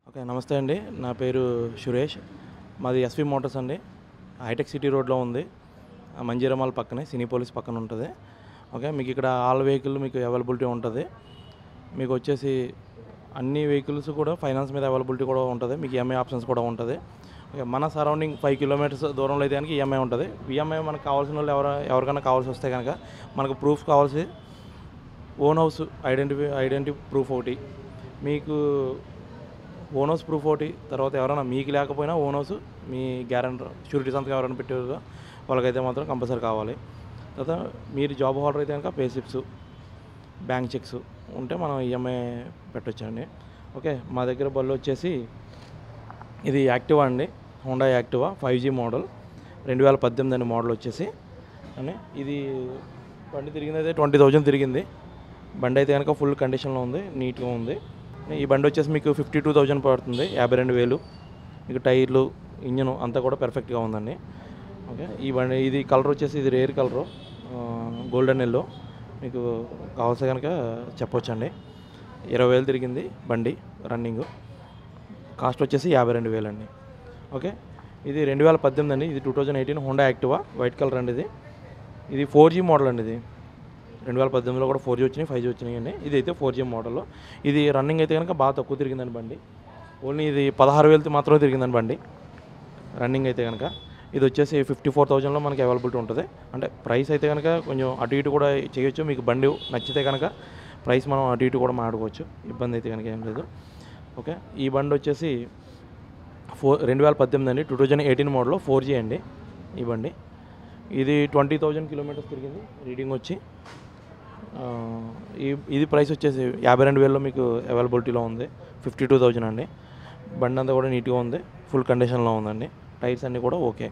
okay నమస్తే అండి నా పేరు సురేష్ మాది ఎస్వి మోటార్స్ అండి హైటెక్ సిటీ రోడ్లో ఉంది ఆ మంజీరమాల్ పక్కనే సినీ పోలీస్ పక్కన ఉంటుంది ఓకే మీకు ఇక్కడ ఆల్ వెహికల్ మీకు అవైలబిలిటీ ఉంటుంది మీకు వచ్చేసి అన్ని వెహికల్స్ కూడా ఫైనాన్స్ మీద అవైలబిలిటీ కూడా ఉంటుంది మీకు ఈఎంఐ ఆప్షన్స్ కూడా ఉంటుంది ఓకే మన సరౌండింగ్ ఫైవ్ కిలోమీటర్స్ దూరంలో అయితే కనుక ఈఎంఐ ఉంటుంది ఈఎంఐ మనకు కావాల్సిన వాళ్ళు ఎవరు ఎవరికైనా కావాల్సి వస్తే కనుక మనకు ప్రూఫ్ కావాల్సి own house identify identity proof ఒకటి మీకు ఓన్ హౌస్ ప్రూఫ్ ఒకటి తర్వాత ఎవరైనా మీకు లేకపోయినా ఓన్ హౌస్ మీ గ్యారంటర్ షూరిటీ సంతకం ఎవరైనా పెట్టారు వాళ్ళకైతే మాత్రం కంపల్సరీ కావాలి తర్వాత మీరు జాబ్ హోల్డర్ అయితే కనుక పే స్లిప్స్ బ్యాంక్ చెక్స్ ఉంటే మనం ఈఎంఐ పెట్టొచ్చండి ఓకే మా దగ్గర బళ్ళు వచ్చేసి ఇది యాక్టివా అండి Honda Activa five G model రెండు వేల పద్దెనిమిది అండి మోడల్ వచ్చేసి అని ఇది బండి తిరిగింది అయితే ట్వంటీ థౌజండ్ తిరిగింది బండి అయితే కనుక ఫుల్ కండిషన్లో ఉంది నీట్గా ఉంది ఈ బండి వచ్చేసి మీకు ఫిఫ్టీ టూ థౌజండ్ పడుతుంది యాభై రెండు వేలు మీకు టైర్లు ఇంజన్ అంతా కూడా పెర్ఫెక్ట్గా ఉందండి ఓకే ఈ బండి ఇది కలర్ వచ్చేసి ఇది రేర్ కలరు గోల్డెన్ ఎల్లో మీకు కావాల్సి కనుక చెప్పొచ్చండి ఇరవై వేలు తిరిగింది బండి రన్నింగ్ కాస్ట్ వచ్చేసి యాభై రెండు వేలు అండి ఓకే ఇది రెండు వేల పద్దెనిమిది అండి ఇది two thousand eighteen Honda Activa white colour అండి ఇది ఇది ఫోర్ జీ మోడల్ అండి ఇది రెండు వేల పద్దెనిమిదిలో కూడా ఫోర్ జీ వచ్చినాయి ఫైవ్ జీ వచ్చినాయి అండి ఇది అయితే ఫోర్ జీ మోడల్ ఇది రన్నింగ్ అయితే కనుక బాగా తక్కువ తిరిగిందండి బండి ఓన్లీ ఇది పదహారు వేలతో మాత్రమే తిరిగిందండి బండి రన్నింగ్ అయితే కనుక ఇది వచ్చేసి ఫిఫ్టీ ఫోర్ థౌజండ్లో మనకి అవైలబిలిటీ ఉంటుంది అంటే ప్రైస్ అయితే కనుక కొంచెం అటు ఇటు కూడా చేయొచ్చు మీకు బండి నచ్చితే కనుక ప్రైస్ మనం అటు ఇటు కూడా మాట్లాడుకోవచ్చు ఇబ్బంది అయితే కనుక ఏం లేదు ఓకే ఈ బండి వచ్చేసి ఫోర్ రెండు వేల పద్దెనిమిది అండి టూ థౌజండ్ ఎయిటీన్ మోడల్లో ఫోర్ జీ అండి ఈ బండి ఇది ట్వంటీ థౌజండ్ కిలోమీటర్స్ తిరిగింది రీడింగ్ వచ్చి ఆ, ఈ ఇది ప్రైస్ వచ్చేసి యాభై రెండు వేలలో మీకు అవైలబిలిటీలో ఉంది ఫిఫ్టీ టూ థౌజండ్ అండి బండి అంతా కూడా నీట్గా ఉంది ఫుల్ కండిషన్లో ఉందండి టైర్స్ అన్నీ కూడా ఓకే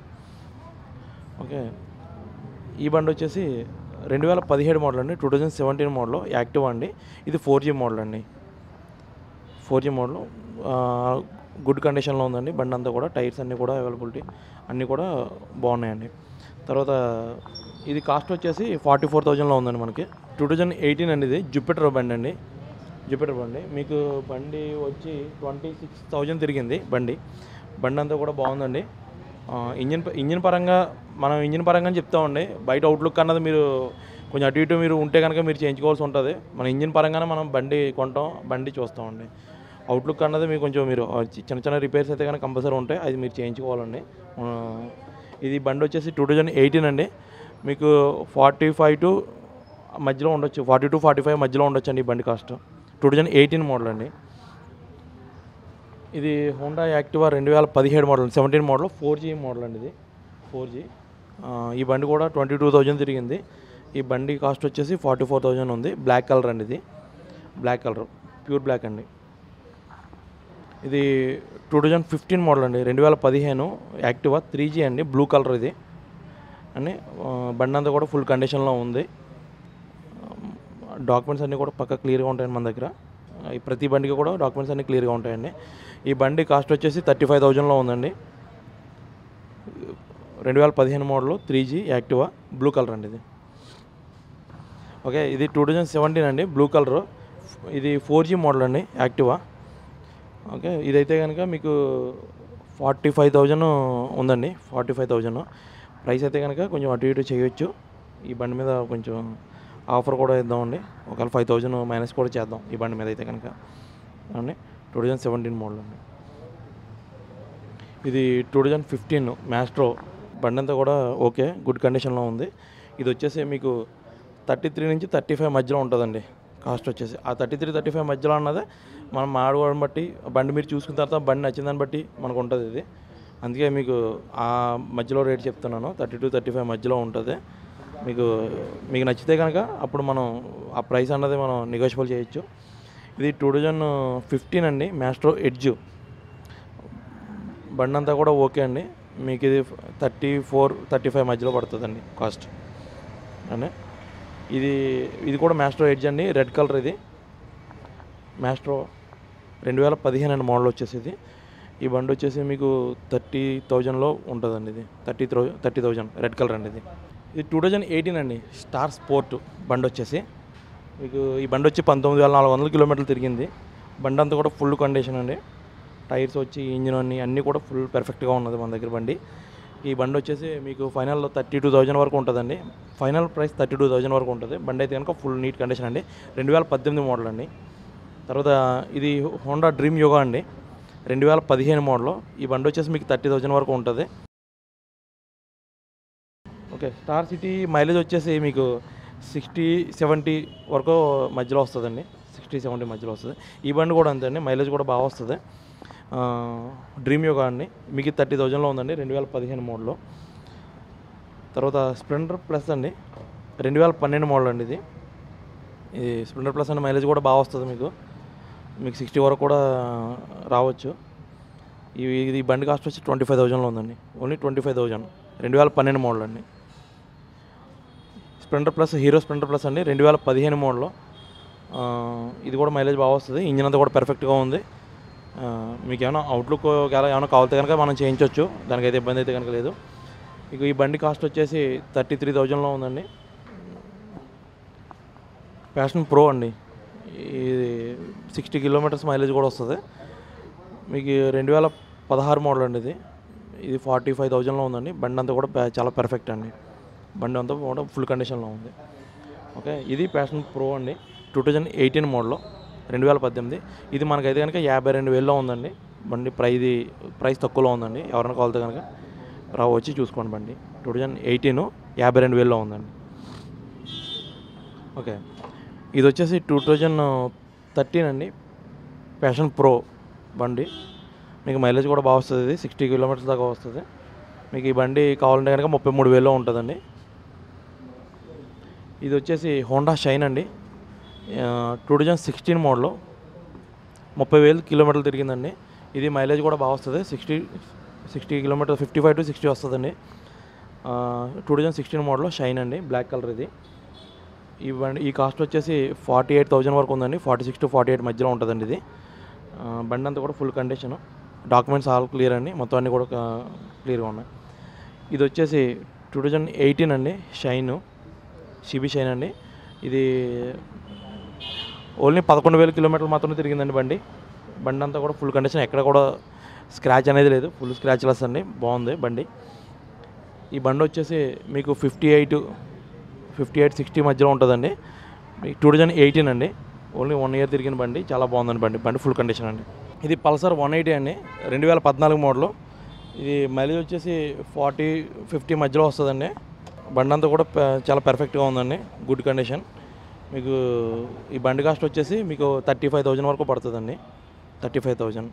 ఓకే ఈ బండి వచ్చేసి రెండు వేల పదిహేడు మోడల్ అండి two thousand seventeen model active అండి ఇది ఫోర్ జీ మోడల్ అండి ఫోర్ జీ మోడల్ గుడ్ కండిషన్లో ఉందండి బండి అంతా కూడా టైర్స్ అన్నీ కూడా అవైలబిలిటీ అన్నీ కూడా బాగున్నాయండి తర్వాత ఇది కాస్ట్ వచ్చేసి ఫార్టీ ఫోర్ థౌజండ్లో ఉందండి మనకి టూ థౌజండ్ ఎయిటీన్ అండి ఇది జూపిటర్ బండి అండి జూపిటర్ బండి మీకు బండి వచ్చి ట్వంటీ సిక్స్ థౌజండ్ తిరిగింది బండి బండి అంతా కూడా బాగుందండి ఆ, ఇంజిన్ ప- ఇంజిన్ పరంగా మనం ఇంజిన్ పరంగా చెప్తామండి బయట అవుట్లుక్ అన్నది మీరు కొంచెం అటు ఇటు మీరు ఉంటే కనుక మీరు చేయించుకోవాల్సి ఉంటుంది మన ఇంజిన్ పరంగానే మనం బండి కొంటాం బండి చూస్తామండి అవుట్లుక్ అన్నది మీకు కొంచెం మీరు ఆ, చి- చిన్న చిన్న రిపేర్స్ అయితే కనుక కంపల్సరీ ఉంటాయి అది మీరు చేయించుకోవాలండి ఆ, ఇది బండి వచ్చేసి టూ థౌజండ్ ఎయిటీన్ అండి మీకు ఫార్టీ ఫైవ్ టు మధ్యలో ఉండొచ్చు ఫార్టీ టు ఫార్టీ ఫైవ్ మధ్యలో ఉండొచ్చు అండి ఈ బండి cost two thousand eighteen model అండి ఇది హోండా యాక్టివా రెండు వేల పదిహేడు model seventeen model four G model అండి ఇది ఫోర్ జీ ఈ బండి కూడా ట్వంటీ టూ థౌజండ్ తిరిగింది ఈ బండి కాస్ట్ వచ్చేసి ఫార్టీ ఫోర్ థౌజండ్ ఉంది బ్లాక్ కలర్ అండి ఇది బ్లాక్ కలర్ ప్యూర్ బ్లాక్ అండి ఇది టూ థౌజండ్ ఫిఫ్టీన్ మోడల్ అండి రెండు వేల పదిహేను యాక్టివా త్రీ జీ అండి బ్లూ కలర్ ఇది అని ఆ, బండి అంతా కూడా ఫుల్ కండిషన్లో ఉంది డాక్యుమెంట్స్ అన్నీ కూడా పక్క క్లియర్గా ఉంటాయండి మన దగ్గర ఆ, ఈ ప్రతి బండికి కూడా డాక్యుమెంట్స్ అన్నీ క్లియర్గా ఉంటాయండి ఈ బండి కాస్ట్ వచ్చేసి థర్టీ ఫైవ్ థౌజండ్లో ఉందండి రెండు వేల పదిహేను model three G Activa blue colour అండి ఇది ఓకే ఇది టూ థౌజండ్ సెవెంటీన్ అండి బ్లూ కలర్ ఇది ఫోర్ జీ మోడల్ అండి యాక్టివా ఓకే ఇదైతే కనుక మీకు ఫార్టీ ఫైవ్ థౌజండ్ ఉందండి ఫార్టీ ఫైవ్ థౌజండ్ ప్రైస్ అయితే కనుక కొంచెం అటు ఇటు చేయొచ్చు ఈ బండి మీద కొంచెం ఆఫర్ కూడా ఇద్దామండి ఒకవేళ ఫైవ్ థౌజండ్ మైనస్ కూడా చేద్దాం ఈ బండి మీద అయితే కనుక అండి టూ థౌజండ్ సెవెంటీన్ మోడల్ అండి ఇది టూ థౌజండ్ ఫిఫ్టీన్ మ్యాస్ట్రో బండి అంతా కూడా ఓకే గుడ్ కండిషన్లో ఉంది ఇది వచ్చేసి మీకు థర్టీ త్రీ నుంచి థర్టీ ఫైవ్ మధ్యలో ఉంటుందండి కాస్ట్ వచ్చేసి ఆ థర్టీ త్రీ థర్టీ ఫైవ్ మధ్యలో అన్నదే మనం మాడుకోవడం బట్టి బండి మీరు చూసుకున్న తర్వాత బండి నచ్చిందని బట్టి మనకు ఉంటుంది ఇది అందుకే మీకు ఆ మధ్యలో రేట్ చెప్తున్నాను థర్టీ టు థర్టీ ఫైవ్ మధ్యలో ఉంటుంది మీకు మీకు నచ్చితే కనుక అప్పుడు మనం ఆ ప్రైస్ అన్నది మనం నెగోషియబుల్ చేయొచ్చు ఇది టూ థౌజండ్ ఫిఫ్టీన్ అండి మ్యాస్ట్రో ఎడ్జ్ బండి అంతా కూడా ఓకే అండి మీకు ఇది థర్టీ ఫోర్ థర్టీ ఫైవ్ మధ్యలో పడుతుందండి కాస్ట్ అండి ఇది ఇది కూడా మ్యాస్ట్రో ఎడ్జ్ అండి రెడ్ కలర్ ఇది మ్యాస్ట్రో రెండు వేల పదిహేను అండి మోడల్ వచ్చేసి ఇది ఈ బండి వచ్చేసి మీకు థర్టీ థౌజండ్లో ఉంటుందండి ఇది థర్టీ థౌ థర్టీ థౌజండ్ రెడ్ కలర్ అండి ఇది ఇది టూ థౌజండ్ ఎయిటీన్ అండి స్టార్ స్పోర్ట్ బండి వచ్చేసి మీకు ఈ బండి వచ్చి పంతొమ్మిది వేల నాలుగు వందల కిలోమీటర్లు తిరిగింది బండి అంతా కూడా ఫుల్ కండిషన్ అండి టైర్స్ వచ్చి ఇంజిన్ అన్ని అన్నీ కూడా ఫుల్ పర్ఫెక్ట్గా ఉన్నది మన దగ్గర బండి ఈ బండి వచ్చేసి మీకు ఫైనల్ థర్టీ టూ థౌజండ్ వరకు ఉంటుందండి final price thirty two thousand వరకు ఉంటుంది బండి అయితే కనుక ఫుల్ నీట్ కండిషన్ అండి రెండు వేల పద్దెనిమిది మోడల్ అండి తర్వాత ఇది హోండా డ్రీమ్ యోగా అండి రెండు వేల పదిహేను మోడల్ ఈ బండి వచ్చేసి మీకు థర్టీ థౌజండ్ వరకు ఉంటుంది ఓకే స్టార్ సిటీ మైలేజ్ వచ్చేసి మీకు సిక్స్టీ సెవెంటీ వరకు మధ్యలో వస్తుందండి సిక్స్టీ సెవెంటీ మధ్యలో వస్తుంది ఈ బండి కూడా అంతే అండి మైలేజ్ కూడా బాగా వస్తుంది ఆ, డ్రీమ్ యోగా అండి మీకు థర్టీ థౌజండ్లో ఉందండి రెండు వేల పదిహేను మోడల్లో తర్వాత స్ప్లెండర్ ప్లస్ అండి రెండు వేల పన్నెండు మోడల్ అండి ఇది ఇది స్ప్లెండర్ ప్లస్ అండి మైలేజ్ కూడా బాగా వస్తుంది మీకు మీకు సిక్స్టీ వరకు కూడా రావచ్చు ఇవి ఇది బండి కాస్ట్ వచ్చి ట్వంటీ ఫైవ్ థౌజండ్లో ఉందండి ఓన్లీ ట్వంటీ ఫైవ్ థౌజండ్ రెండు వేల పన్నెండు మోడల్ అండి Splendor Plus Hero Splendor Plus అండి రెండు వేల పదిహేను మోడల్లో ఆ, ఇది కూడా మైలేజ్ బాగా వస్తుంది ఇంజిన్ అంతా కూడా పర్ఫెక్ట్గా ఉంది ఆ, మీకు ఏమైనా అవుట్లుక్ ఒకవేళ ఏమైనా కావాలితే కనుక మనం చేయించవచ్చు దానికైతే ఇబ్బంది అయితే కనుక లేదు ఇక ఈ బండి కాస్ట్ వచ్చేసి థర్టీ త్రీ థౌజండ్లో ఉందండి ప్యాషన్ ప్రో అండి ఇది సిక్స్టీ కిలోమీటర్స్ మైలేజ్ కూడా వస్తుంది మీకు రెండు వేల పదహారు మోడల్ అండి ఇది ఇది ఫార్టీ ఫైవ్ థౌజండ్లో ఉందండి బండి అంతా కూడా పే- చాలా పర్ఫెక్ట్ అండి బండి అంతా కూడా ఫుల్ కండిషన్లో ఉంది ఓకే ఇది ప్యాషన్ ప్రో అండి టూ థౌజండ్ ఎయిటీన్ మోడల్ రెండు వేల పద్దెనిమిది ఇది మనకైతే కనుక యాభై రెండు వేలలో ఉందండి బండి ప్రైది ప్రైస్ తక్కువలో ఉందండి ఎవరైనా కావాలితే కనుక రా వచ్చి చూసుకోండి బండి టూ థౌజండ్ ఎయిటీన్ యాభై రెండు వేలలో ఉందండి ఓకే ఇది వచ్చేసి టూ థౌజండ్ థర్టీన్ అండి ప్యాషన్ ప్రో బండి మీకు మైలేజ్ కూడా బాగా వస్తుంది ఇది సిక్స్టీ కిలోమీటర్స్ దాకా వస్తుంది మీకు ఈ బండి కావాలంటే కనుక ముప్పై మూడు వేలలో ఉంటుందండి ఇది వచ్చేసి హోండా షైన్ అండి టూ థౌజండ్ సిక్స్టీన్ మోడల్ ముప్పై వేలు కిలోమీటర్లు తిరిగిందండి ఇది మైలేజ్ కూడా బాగా వస్తుంది sixty sixty kilometre fifty five to sixty వస్తుందండి two thousand sixteen model Shine అండి బ్లాక్ కలర్ ఇది ఈ బండి ఈ కాస్ట్ వచ్చేసి ఫార్టీ ఎయిట్ థౌజండ్ వరకు ఉందండి forty six to forty eight మధ్యలో ఉంటుందండి ఇది ఆ, బండి అంతా కూడా full condition documents all clear అండి మొత్తం అన్నీ కూడా క్లియర్గా ఉన్నాయి ఇది వచ్చేసి టూ థౌజండ్ ఎయిటీన్ అండి షైన్ సిబి షైన్ అండి ఇది ఓన్లీ పదకొండు వేల కిలోమీటర్లు మాత్రమే తిరిగిందండి బండి బండి అంతా కూడా ఫుల్ కండిషన్ ఎక్కడ కూడా స్క్రాచ్ అనేది లేదు ఫుల్ స్క్రాచ్ లెస్ అండి బాగుంది బండి ఈ బండి వచ్చేసి మీకు fifty eight fifty eight sixty మధ్యలో ఉంటుందండి మీకు టూ థౌజండ్ ఎయిటీన్ అండి ఓన్లీ వన్ ఇయర్ తిరిగిన బండి చాలా బాగుందండి బండి బండి ఫుల్ కండిషన్ అండి ఇది పల్సర్ వన్ ఎయిటీ అండి రెండు వేల పద్నాలుగు మోడలు ఇది మైలేజ్ వచ్చేసి ఫార్టీ ఫిఫ్టీ మధ్యలో వస్తుందండి బండి అంతా కూడా ప- చాలా పర్ఫెక్ట్గా ఉందండి గుడ్ కండిషన్ మీకు ఈ బండి కాస్ట్ వచ్చేసి మీకు థర్టీ ఫైవ్ థౌజండ్ వరకు పడుతుందండి థర్టీ ఫైవ్ థౌజండ్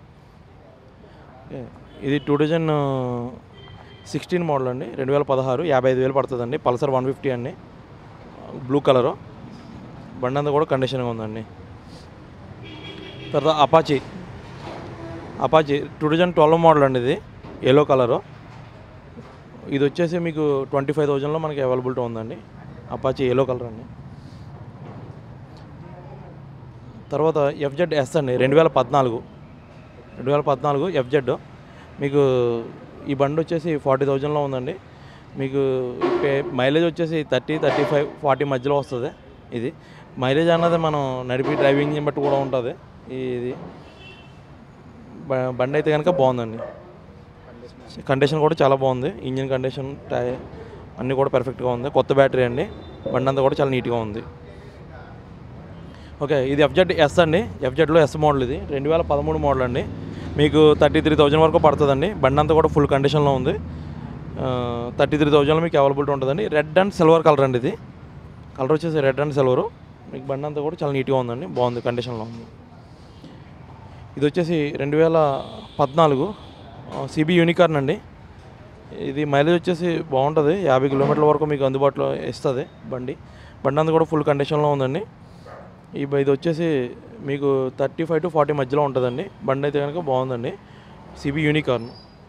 ఇది టూ థౌజండ్ సిక్స్టీన్ మోడల్ అండి రెండు వేల పదహారు యాభై ఐదు వేలు పడుతుందండి పల్సర్ వన్ ఫిఫ్టీ అండి బ్లూ కలరు బండి అంతా కూడా కండిషన్గా ఉందండి తర్వాత Apache Apache two thousand twelve model అండి ఇది ఎల్లో కలరు ఇది వచ్చేసి మీకు ట్వంటీ ఫైవ్ థౌజండ్లో మనకి అవైలబిలిటీ ఉందండి అపాచీ ఎల్లో కలర్ అండి తర్వాత ఎఫ్జెడ్ ఎస్ అండి రెండు వేల పద్నాలుగు రెండు వేల పద్నాలుగు ఎఫ్జెడ్ మీకు ఈ బండి వచ్చేసి ఫార్టీ థౌజండ్లో ఉందండి మీకు పే- మైలేజ్ వచ్చేసి థర్టీ థర్టీ ఫైవ్ ఫార్టీ మధ్యలో వస్తుంది ఇది మైలేజ్ అన్నది మనం నడిపి డ్రైవింగ్ బట్టి కూడా ఉంటుంది ఇది బ- బండి అయితే కనుక బాగుందండి కండిషన్ కూడా చాలా బాగుంది ఇంజిన్ కండిషన్ టై అన్నీ కూడా పర్ఫెక్ట్గా ఉంది కొత్త బ్యాటరీ అండి బండి అంతా కూడా చాలా నీట్గా ఉంది ఓకే ఇది ఎఫ్జెడ్ ఎస్ అండి ఎఫ్జెడ్లో ఎస్ మోడల్ ఇది రెండు వేల పదమూడు మోడల్ అండి మీకు థర్టీ త్రీ థౌజండ్ వరకు పడుతుందండి బండి అంతా కూడా ఫుల్ కండిషన్లో ఉంది థర్టీ త్రీ థౌజండ్లో మీకు అవైలబిలిటీ ఉంటుందండి రెడ్ అండ్ సిల్వర్ కలర్ అండి ఇది కలర్ వచ్చేసి రెడ్ అండ్ సిల్వర్ మీకు బండి అంతా కూడా చాలా నీట్గా ఉందండి బాగుంది కండిషన్లో ఉంది ఇది వచ్చేసి రెండు వేల పద్నాలుగు సిబి యూనికార్న్ అండి ఇది మైలేజ్ వచ్చేసి బాగుంటుంది యాభై కిలోమీటర్ల వరకు మీకు అందుబాటులో ఇస్తుంది బండి బండి అంతా కూడా ఫుల్ కండిషన్లో ఉందండి ఈ బ- ఇది వచ్చేసి మీకు థర్టీ ఫైవ్ టు ఫార్టీ మధ్యలో ఉంటుందండి బండి అయితే కనుక బాగుందండి సిబి యూనికార్న్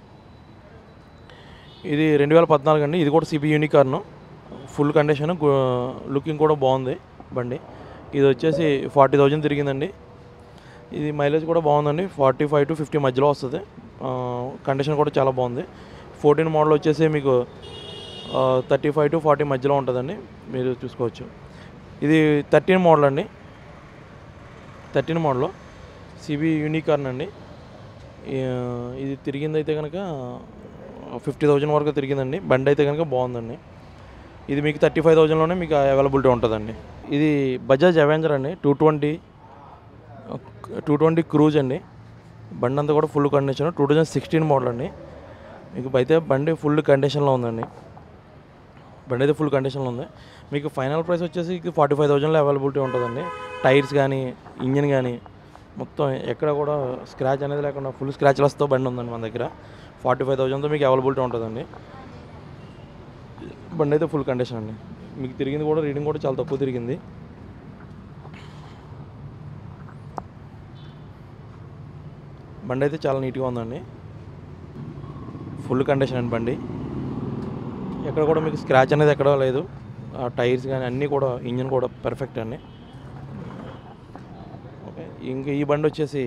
ఇది రెండు వేల పద్నాలుగు అండి ఇది కూడా CB Unicorn full condition looking కూడా బాగుంది బండి ఇది వచ్చేసి ఫార్టీ థౌజండ్ తిరిగిందండి ఇది మైలేజ్ కూడా బాగుందండి ఫార్టీ ఫైవ్ టు ఫిఫ్టీ మధ్యలో వస్తుంది కండిషన్ కూడా చాలా బాగుంది ఫోర్టీన్ మోడల్ వచ్చేసి మీకు థర్టీ ఫైవ్ టు ఫార్టీ మధ్యలో ఉంటుందండి మీరు చూసుకోవచ్చు ఇది థర్టీన్ మోడల్ అండి థర్టీన్ మోడల్ సిబి యూనికార్న్ అండి ఈ- ఇది తిరిగింది అయితే కనుక ఫిఫ్టీ థౌజండ్ వరకు తిరిగిందండి బండి అయితే కనుక బాగుందండి ఇది మీకు థర్టీ ఫైవ్ థౌజండ్లోనే మీకు అవైలబిలిటీ ఉంటుందండి ఇది బజాజ్ అవెంజర్ అండి two twenty two twenty Cruise అండి బండి అంతా కూడా full condition two thousand sixteen model అండి మీకు అయితే బండి ఫుల్ కండిషన్లో ఉందండి బండి అయితే ఫుల్ కండిషన్లో ఉంది మీకు ఫైనల్ ప్రైస్ వచ్చేసి ఫార్టీ ఫైవ్ థౌజండ్లో అవైలబిలిటీ ఉంటుందండి టైర్స్ కానీ ఇంజిన్ కానీ మొత్తం ఎక్కడ కూడా స్క్రాచ్ అనేది లేకుండా ఫుల్ స్క్రాచ్లెస్తో బండి ఉందండి మన దగ్గర ఫార్టీ ఫైవ్ థౌజండ్తో మీకు అవైలబిలిటీ ఉంటుందండి బండి అయితే ఫుల్ కండిషన్ అండి మీకు తిరిగింది కూడా రీడింగ్ కూడా చాలా తక్కువ తిరిగింది బండి అయితే చాలా నీట్గా ఉందండి ఫుల్ కండిషన్ అండి బండి ఎక్కడ కూడా మీకు స్క్రాచ్ అనేది ఎక్కడ లేదు ఆ టైర్స్ కానీ అన్నీ కూడా ఇంజిన్ కూడా పర్ఫెక్ట్ అండి ఓకే ఇంకా ఈ బండి వచ్చేసి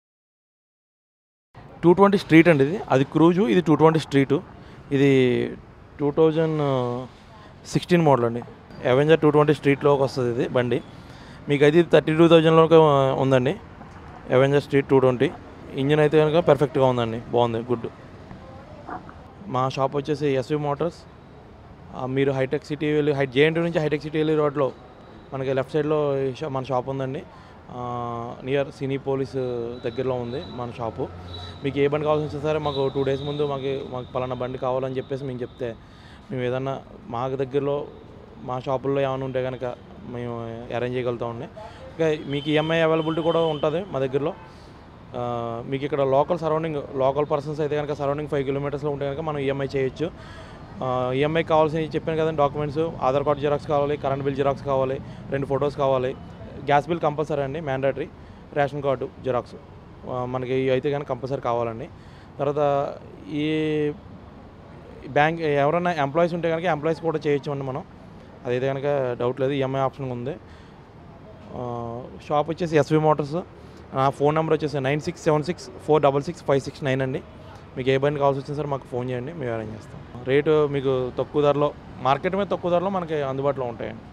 టూ ట్వంటీ స్ట్రీట్ అండి ఇది అది క్రూజు ఇది టూ ట్వంటీ స్ట్రీటు ఇది టూ థౌజండ్ సిక్స్టీన్ మోడల్ అండి అవెంజర్ టూ ట్వంటీ స్ట్రీట్లోకి వస్తుంది ఇది బండి మీకు అయితే థర్టీ టూ థౌజండ్లోకి ఉందండి Avenger Street two twenty engine అయితే కనుక పర్ఫెక్ట్గా ఉందండి బాగుంది గుడ్ మా షాప్ వచ్చేసి ఎస్వి మోటార్స్ ఆ, మీరు హైటెక్ సిటీ వెళ్ళి హై జేఎన్టీ నుంచి హైటెక్ సిటీ వెళ్ళి రోడ్లో మనకి లెఫ్ట్ సైడ్లో ఈ షా- మన షాప్ ఉందండి నియర్ సినీ పోలీస్ దగ్గరలో ఉంది మన షాపు మీకు ఏ బండి కావాల్సి సరే మాకు టూ డేస్ ముందు మాకు మాకు పలానా బండి కావాలని చెప్పేసి మేము చెప్తే మేము ఏదన్నా మాకు దగ్గరలో మా షాపుల్లో ఏమైనా ఉంటే కనుక మేము అరేంజ్ చేయగలుగుతామండి ఇంకా మీకు ఈఎంఐ అవైలబిలిటీ కూడా ఉంటుంది మా దగ్గరలో ఆ, మీకు ఇక్కడ లోకల్ సరౌండింగ్ లోకల్ పర్సన్స్ అయితే కనుక సరౌండింగ్ ఫైవ్ కిలోమీటర్స్లో ఉంటే కనుక మనం ఈఎంఐ చేయొచ్చు ఈఎంఐ కావాల్సినవి చెప్పాను కదండి డాక్యుమెంట్స్ ఆధార్ కార్డ్ జిరాక్స్ కావాలి కరెంట్ బిల్ జిరాక్స్ కావాలి రెండు ఫొటోస్ కావాలి గ్యాస్ బిల్ కంపల్సరీ అండి మ్యాండేటరీ రేషన్ కార్డు జిరాక్స్ ఆ, మనకి ఇవి అయితే కనుక కంపల్సరీ కావాలండి తర్వాత ఈ బ్యాంక్ ఎవరైనా ఎంప్లాయీస్ ఉంటే కనుక ఎంప్లాయీస్ కూడా చేయొచ్చు అండి మనం అదైతే కనుక డౌట్ లేదు ఈఎంఐ ఆప్షన్ ఉంది ఆ, షాప్ వచ్చేసి ఎస్వి మోటార్స్ నా ఫోన్ నెంబర్ వచ్చేసి nine six seven six four double six five six nine అండి మీకు ఏ బండి కావాల్సి వచ్చినా సరే మాకు ఫోన్ చేయండి మేము అరేంజ్ చేస్తాం రేటు మీకు తక్కువ ధరలో మార్కెట్ మీద తక్కువ ధరలో మనకి అందుబాటులో ఉంటాయండి